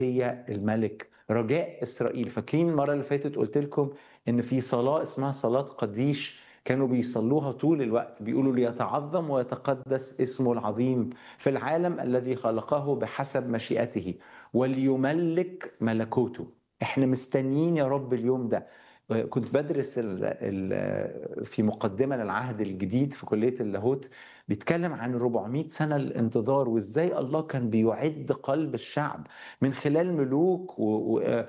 هي الملك رجاء اسرائيل فاكرين المره اللي فاتت قلت لكم ان في صلاه اسمها صلاه قديش كانوا بيصلوها طول الوقت بيقولوا ليتعظم ويتقدس اسمه العظيم في العالم الذي خلقه بحسب مشيئته وليملك ملكوته احنا مستنيين يا رب اليوم ده كنت بدرس ال ال في مقدمه للعهد الجديد في كليه اللاهوت بيتكلم عن 400 سنه الانتظار وازاي الله كان بيعد قلب الشعب من خلال ملوك و... و...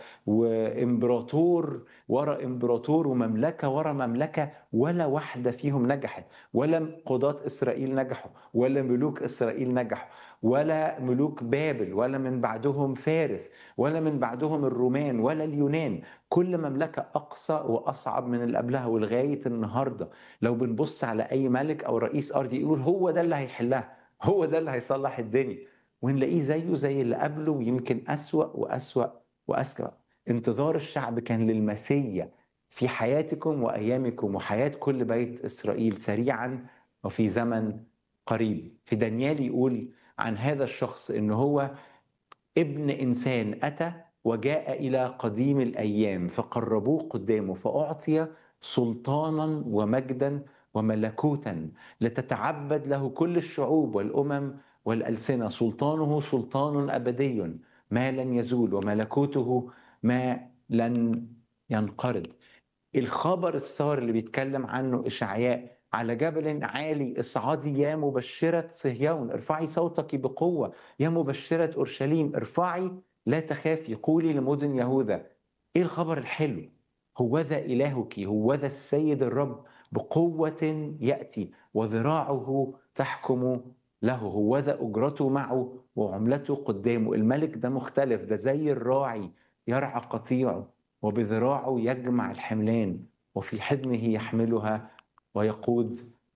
وامبراطور ورا امبراطور ومملكه ورا مملكه ولا واحده فيهم نجحت ولا قضاة اسرائيل نجحوا ولا ملوك اسرائيل نجحوا ولا ملوك بابل ولا من بعدهم فارس ولا من بعدهم الرومان ولا اليونان كل مملكة أقصى وأصعب من اللي قبلها ولغاية النهاردة لو بنبص على أي ملك أو رئيس أرضي يقول هو ده اللي هيحلها هو ده اللي هيصلح الدنيا ونلاقيه زيه زي اللي قبله ويمكن أسوأ وأسوأ وأسوأ انتظار الشعب كان للمسيا في حياتكم وأيامكم وحياة كل بيت إسرائيل سريعا وفي زمن قريب في دانيال يقول عن هذا الشخص ان هو ابن انسان اتى وجاء الى قديم الايام فقربوه قدامه فاعطي سلطانا ومجدا وملكوتا لتتعبد له كل الشعوب والامم والالسنه سلطانه سلطان ابدي ما لن يزول وملكوته ما لن ينقرض الخبر السار اللي بيتكلم عنه اشعياء على جبل عالي اصعدي يا مبشرة صهيون ارفعي صوتك بقوة يا مبشرة أورشليم ارفعي لا تخافي قولي لمدن يهوذا ايه الخبر الحلو هو ذا إلهك هو ذا السيد الرب بقوة يأتي وذراعه تحكم له هو ذا أجرته معه وعملته قدامه الملك ده مختلف ده زي الراعي يرعى قطيعه وبذراعه يجمع الحملان وفي حضنه يحملها ويقود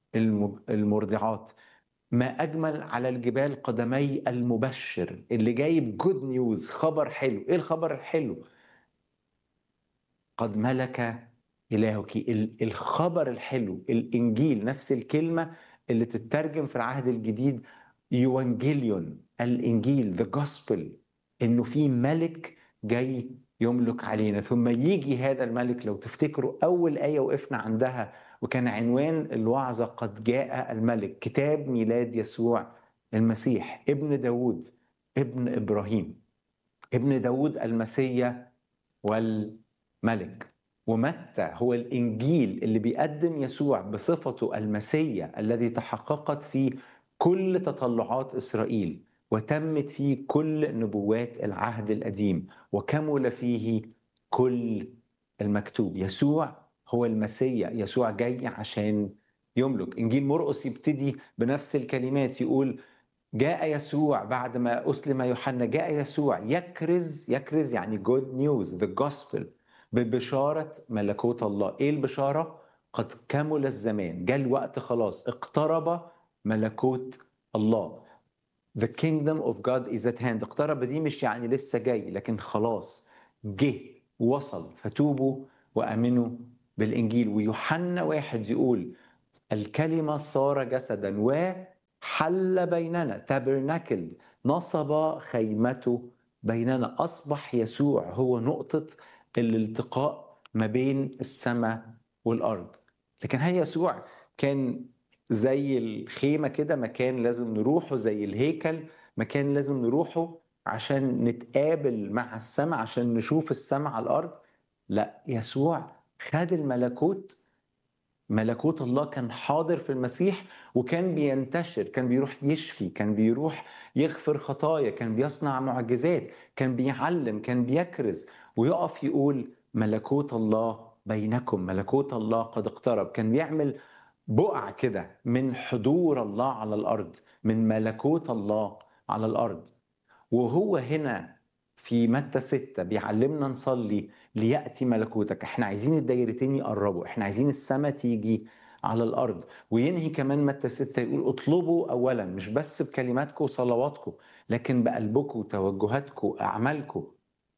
المرضعات ما اجمل على الجبال قدمي المبشر اللي جايب جود نيوز خبر حلو ايه الخبر الحلو قد ملك الهك الخبر الحلو الانجيل نفس الكلمه اللي تترجم في العهد الجديد يوانجيليون الانجيل ذا جوسبل انه في ملك جاي يملك علينا ثم يجي هذا الملك لو تفتكروا اول ايه وقفنا عندها وكان عنوان الوعظة قد جاء الملك كتاب ميلاد يسوع المسيح ابن داود ابن إبراهيم ابن داود المسيا والملك ومتى هو الإنجيل اللي بيقدم يسوع بصفته المسيا الذي تحققت فيه كل تطلعات إسرائيل وتمت فيه كل نبوات العهد القديم وكمل فيه كل المكتوب يسوع هو المسيا يسوع جاي عشان يملك انجيل مرقس يبتدي بنفس الكلمات يقول جاء يسوع بعد ما اسلم يوحنا جاء يسوع يكرز يكرز يعني جود نيوز ذا جوسبل ببشاره ملكوت الله ايه البشاره قد كمل الزمان جاء الوقت خلاص اقترب ملكوت الله The kingdom of God is at hand اقترب دي مش يعني لسه جاي لكن خلاص جه وصل فتوبوا وامنوا بالانجيل ويوحنا واحد يقول الكلمه صار جسدا وحل بيننا تابرناكل نصب خيمته بيننا اصبح يسوع هو نقطه الالتقاء ما بين السماء والارض لكن هل يسوع كان زي الخيمه كده مكان لازم نروحه زي الهيكل مكان لازم نروحه عشان نتقابل مع السماء عشان نشوف السماء على الارض لا يسوع خد الملكوت ملكوت الله كان حاضر في المسيح وكان بينتشر كان بيروح يشفي كان بيروح يغفر خطايا كان بيصنع معجزات كان بيعلم كان بيكرز ويقف يقول ملكوت الله بينكم ملكوت الله قد اقترب كان بيعمل بقع كده من حضور الله على الارض من ملكوت الله على الارض وهو هنا في متى ستة بيعلمنا نصلي ليأتي ملكوتك احنا عايزين الدايرتين يقربوا احنا عايزين السماء تيجي على الأرض وينهي كمان متى ستة يقول اطلبوا أولا مش بس بكلماتكم وصلواتكم لكن بقلبكم وتوجهاتكم أعمالكم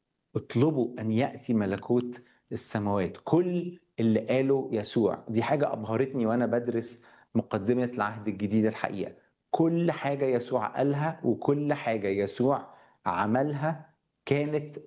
اطلبوا أن يأتي ملكوت السماوات كل اللي قاله يسوع دي حاجة أبهرتني وأنا بدرس مقدمة العهد الجديد الحقيقة كل حاجة يسوع قالها وكل حاجة يسوع عملها كانت